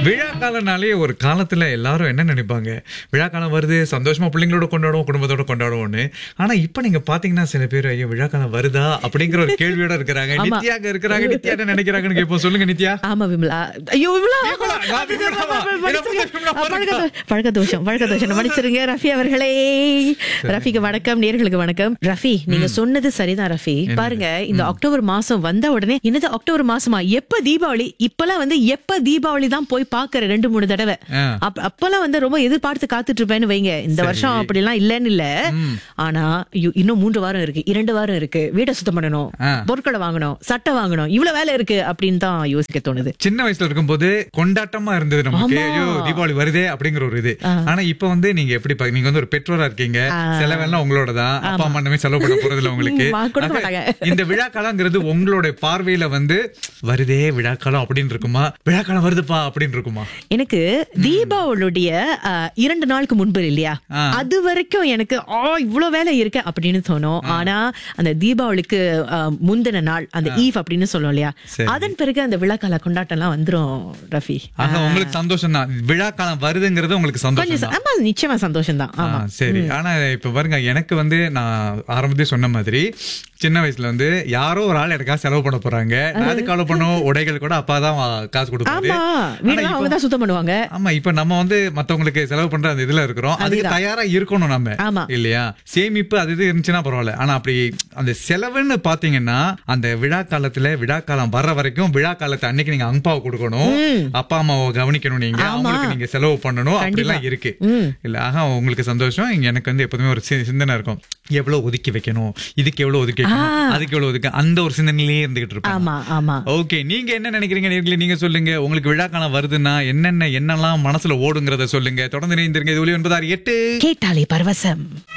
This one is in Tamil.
விழா காலனாலே ஒரு காலத்துல எல்லாரும் என்ன நினைப்பாங்க விழா காலம் வருது சந்தோஷமா பிள்ளைங்களோட கொண்டாடுவோம் குடும்பத்தோட கொண்டாடுவோம்னு ஆனா இப்ப நீங்க பாத்தீங்கன்னா சில பேர் ஐயோ விழா காலம் வருதா அப்படிங்கிற ஒரு கேள்வியோட இருக்கிறாங்க ஆமா. நித்யாங்க இருக்கிறாங்க நித்யா என்ன நினைக்கிறாங்கன்னு கேட்போம் சொல்லுங்க நித்யா ஆமா விமலா ஐயோ விமலா விமலா, நான் விமலாவா? மன்னிச்சிருங்க. என்ன விமலா பழக்க தோ- பழக்க தோஷம் பழக்க தோஷம் மன்னிச்சிருங்க ரஃபி அவர்களே ரஃபிக்கு வணக்கம் நேர்களுக்கு வணக்கம் ரஃபி நீங்க சொன்னது சரிதான் ரஃபி பாருங்க இந்த அக்டோபர் மாசம் வந்த உடனே என்னது அக்டோபர் மாசமா எப்ப தீபாவளி இப்பெல்லாம் வந்து எப்ப தீபாவளி தான் போய் பாக்குற ரெண்டு மூணு தடவை ஆ. அப்- அப்பெல்லாம் வந்து ரொம்ப எதிர்பார்த்து காத்துட்டு இருப்பேன்னு வைங்க இந்த வருஷம் அப்படிலாம் இல்லன்னு இல்ல ஆனா ஐயோ, இன்னும் மூன்று வாரம் இருக்கு இரண்டு வாரம் இருக்கு வீட்டை சுத்தம் பண்ணணும் ஆ. பொருட்களை வாங்கணும் சட்டை வாங்கணும் இவ்வளவு வேலை இருக்கு அப்படின்னு தான் யோசிக்க தோணுது சின்ன வயசுல இருக்கும்போது கொண்டாட்டமா இருந்தது நமக்கு ஆமா. ஐயோ தீபாவளி வருதே அப்படிங்கிற ஒரு இது ஆனா இப்ப வந்து நீங்க எப்படி பா- நீங்க வந்து ஒரு பெற்றோரா இருக்கீங்க செலவெல்லாம் உங்களோட தான் அப்பா அம்மா இனிமே செலவு பண்ண போறது இல்ல உங்களுக்கு ம், கொடுக்க ஆக, மாட்டாங்க. இந்த விழா காலங்கிறது உங்களோட பார்வையில வந்து வருதே விழா காலம் அப்படின்னு இருக்குமா விழா காலம் வருதுப்பா அப்படின்னு இருக்குமா எனக்கு தீபாவளியுடைய அஹ், இரண்டு நாளுக்கு முன்பு இல்லையா ஆ. அது வரைக்கும் எனக்கு ஆ இவ்வளவு வேலை இருக்கு அப்படின்னு தோணும் ஆனா அந்த தீபாவளிக்கு அஹ், முந்தின நாள் அந்த ஈவ் அப்படின்னு சொல்லுவோம் இல்லையா சரி. அதன் பிறகு அந்த விழாக்கால கொண்டாட்டம் எல்லாம் வந்துரும் ரஃபி ஆக உங்களுக்கு சந்தோஷம் தான் விழா காலம் வருதுங்கிறது உங்களுக்கு சந்தோஷம் கொஞ்சம் தான் ச- ஆமா நிச்சயமா சந்தோஷம் தான் ஆ, ஆமா சரி ஆனா இப்ப பாருங்க எனக்கு வந்து நான் ஆரம்பத்தே சொன்ன மாதிரி சின்ன வயசுல வந்து யாரோ ஒரு ஆள் எனக்காக செலவு பண்ண போறாங்க நான் அதுக்கு செலவு பண்ணும் உடைகள் கூட அப்பா தான் காசு கொடுப்பாரு ஆமா ஆனா வீடெல்லாம் இப்ப- அவங்க தான் சுத்தம் பண்ணுவாங்க ஆமா இப்ப நம்ம வந்து மத்தவங்களுக்கு செலவு பண்ற அந்த இதுல இருக்கிறோம் அதுக்கு அதேதான். தயாரா இருக்கணும் நம்ம ஆமா. இல்லையா சேமிப்பு அது இது இருந்துச்சுன்னா பரவாயில்ல ஆனா அப்படி அந்த செலவுன்னு பாத்தீங்கன்னா அந்த விழா காலத்துல விழா காலம் வர்ற வரைக்கும் விழா காலத்து அன்னைக்கு நீங்க அங்பாவை கொடுக்கணும் அப்பா அம்மாவை கவனிக்கணும் நீங்க ஆமா. அவங்களுக்கு நீங்க செலவு பண்ணணும் அப்படிலாம் கண்டிப்பா. இருக்கு ம். இல்ல ஆக உங்களுக்கு சந்தோஷம் இங்க எனக்கு வந்து எப்போதுமே ஒரு சி- சிந்தனை இருக்கும் எவ்வளவு ஒதுக்கி வைக்கணும் இதுக்கு எவ்வளவு ஒதுக்கி வைக்கணும் அதுக்கு எவ்வளவு ஒதுக்க அந்த ஒரு சிந்தனையிலேயே இருந்துகிட்டு இருப்பேன் ஆமா ஆமா ஓகே நீங்க என்ன நினைக்கிறீங்க நேர்களே நீங்க சொல்லுங்க உங்களுக்கு விழா காலம் வருதுன்னா என்னென்ன என்னெல்லாம் மனசுல ஓடுங்கிறத சொல்லுங்க தொடர்ந்து இணைந்திருங்க இது ஒளி ஒன்பதாறு எட்டு கேட்டாலே பரவசம்